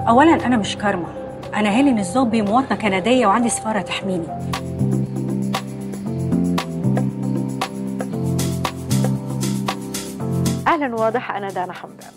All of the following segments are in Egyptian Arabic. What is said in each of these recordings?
اولا انا مش كارما انا هيلين الزوبي مواطنه كنديه وعندي سفاره تحميني اهلا واضح انا دانا حمدان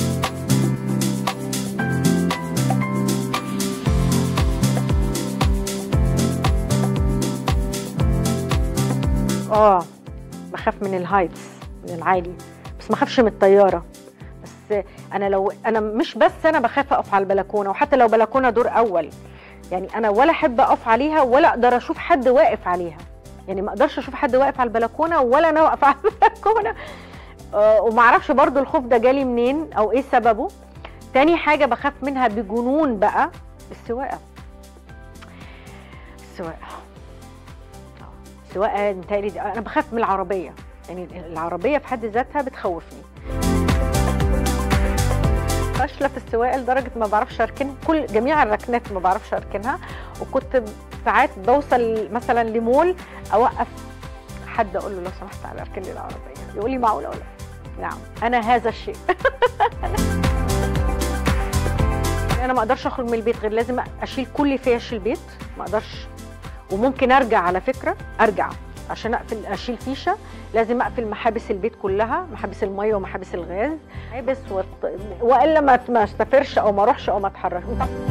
اه بخاف من الهايتس من العالي بس ما اخافش من الطياره بس انا لو انا مش بس انا بخاف اقف على البلكونه وحتى لو بلكونه دور اول يعني انا ولا احب اقف عليها ولا اقدر اشوف حد واقف عليها يعني ما اقدرش اشوف حد واقف على البلكونه ولا انا واقفه على البلكونه آه، وما اعرفش برضو الخوف ده جالي منين او ايه سببه تاني حاجه بخاف منها بجنون بقى السواقه السواقه آه، السواقه متهيألي دي- انا بخاف من العربيه يعني العربيه في حد ذاتها بتخوفني فاشله في السواقه لدرجه ما بعرفش اركن كل جميع الركنات ما بعرفش اركنها وكنت ساعات بوصل مثلا لمول اوقف حد اقول له لو سمحت تعالى اركن لي العربيه يقول لي معقوله ولا نعم انا هذا الشيء انا ما اقدرش اخرج من البيت غير لازم اشيل كل فيش البيت ما اقدرش وممكن ارجع على فكره ارجع عشان اقفل اشيل فيشه لازم اقفل محابس البيت كلها محابس الميه ومحابس الغاز محابس وط... والا ما ما استفرش او ما اروحش او ما اتحركش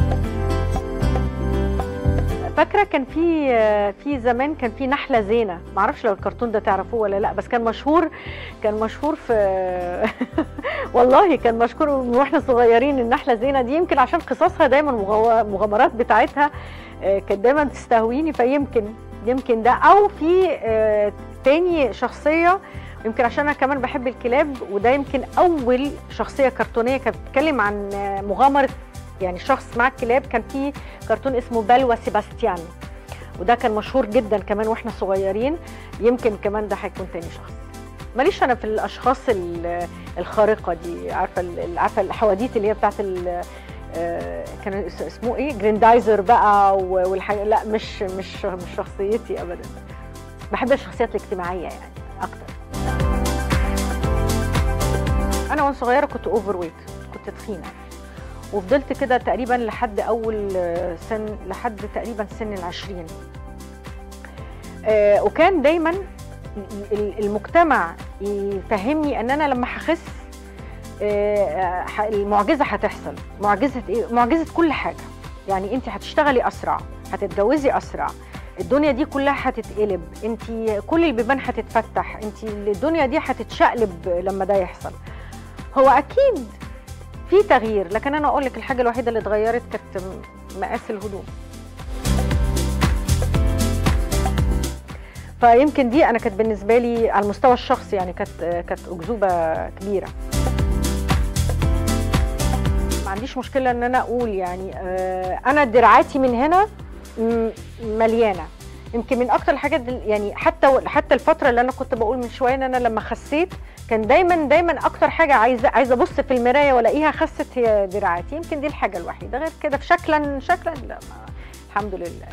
فاكره كان في في زمان كان في نحله زينه ما اعرفش لو الكرتون ده تعرفوه ولا لا بس كان مشهور كان مشهور في والله كان مشهور من واحنا صغيرين النحله زينه دي يمكن عشان قصصها دايما مغو- مغامرات بتاعتها آه، كانت دايما تستهويني فيمكن يمكن ده او في آه، تاني شخصيه يمكن عشان انا كمان بحب الكلاب وده يمكن اول شخصيه كرتونيه كانت بتتكلم عن آه، مغامره يعني شخص مع الكلاب كان في كرتون اسمه بلوى سيباستيان وده كان مشهور جدا كمان واحنا صغيرين يمكن كمان ده هيكون تاني شخص ماليش انا في الاشخاص ال- الخارقه دي عارفه ال- عارفه الحواديت اللي هي بتاعت ال- آه، كان اس- اسمه ايه جريندايزر بقى و- والحاجه لا مش مش مش شخصيتي ابدا بحب الشخصيات الاجتماعيه يعني اكتر انا وانا صغيره كنت اوفر ويت كنت تخينه وفضلت كده تقريبا لحد اول آه، سن لحد تقريبا سن العشرين آه، وكان دايما ال- ال- المجتمع يفهمني ان انا لما هخس آه، ح- المعجزه هتحصل معجزه ايه معجزه كل حاجه يعني انت هتشتغلي اسرع هتتجوزي اسرع الدنيا دي كلها هتتقلب انت كل البيبان هتتفتح انت الدنيا دي هتتشقلب لما ده يحصل هو اكيد في تغيير لكن انا اقول لك الحاجه الوحيده اللي اتغيرت كانت م- مقاس الهدوم فيمكن دي انا كانت بالنسبه لي على المستوى الشخصي يعني كانت كانت اكذوبه كبيره ما عنديش مشكله ان انا اقول يعني آه، انا دراعاتي من هنا م- مليانه يمكن من اكتر الحاجات دل- يعني حتى حتى الفتره اللي انا كنت بقول من شويه ان انا لما خسيت كان دايما دايما اكتر حاجه عايزه عايزه ابص في المرايه والاقيها خست هي دراعاتي يمكن دي الحاجه الوحيده غير كده في شكلا شكلا لا ما الحمد لله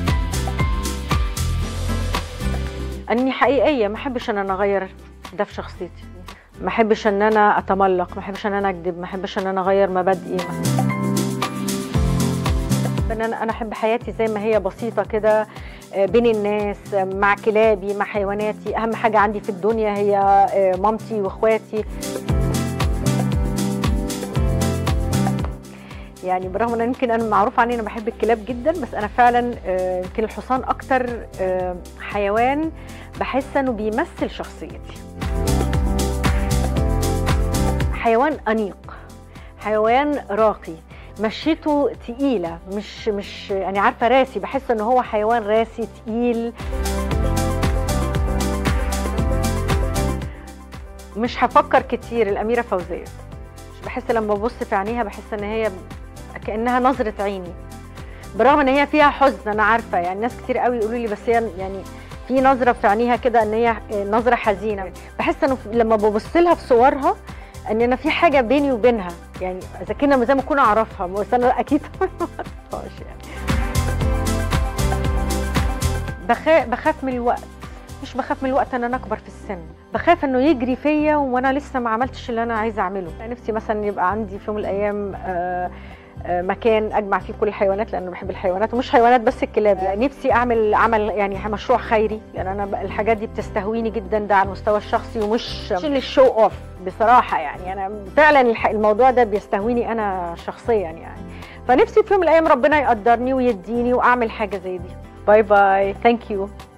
اني حقيقيه ما احبش ان انا اغير ده في شخصيتي ما احبش ان انا اتملق ما احبش ان انا اكذب ما احبش ان انا اغير مبادئي ما- ان انا انا احب حياتي زي ما هي بسيطه كده آه، بين الناس آه، مع كلابي مع حيواناتي اهم حاجه عندي في الدنيا هي آه، مامتي واخواتي يعني برغم ان يمكن انا معروف عني انا بحب الكلاب جدا بس انا فعلا آه، يمكن الحصان اكتر آه، حيوان بحس انه بيمثل شخصيتي حيوان انيق حيوان راقي مشيته تقيلة مش مش يعني عارفة راسي بحس ان هو حيوان راسي تقيل مش هفكر كتير الأميرة فوزية مش بحس لما ببص في عينيها بحس ان هي كأنها نظرة عيني برغم ان هي فيها حزن انا عارفة يعني ناس كتير قوي يقولوا لي بس هي يعني في نظرة في عينيها كده ان هي نظرة حزينة بحس انه لما ببص لها في صورها ان انا في حاجه بيني وبينها يعني اذا كنا زي ما اكون اعرفها بس انا اكيد ما اعرفهاش يعني بخاف بخاف من الوقت مش بخاف من الوقت ان انا اكبر في السن بخاف انه يجري فيا وانا لسه ما عملتش اللي انا عايزه اعمله يعني نفسي مثلا يبقى عندي في يوم من الايام آه، آه، مكان اجمع فيه كل الحيوانات لان انا بحب الحيوانات ومش حيوانات بس الكلاب يعني نفسي اعمل عمل يعني مشروع خيري لان انا ب- الحاجات دي بتستهويني جدا ده على المستوى الشخصي ومش مش للشو اوف بصراحه يعني انا فعلا الح- الموضوع ده بيستهويني انا شخصيا يعني فنفسي في يوم من الايام ربنا يقدرني ويديني واعمل حاجه زي دي باي باي ثانك يو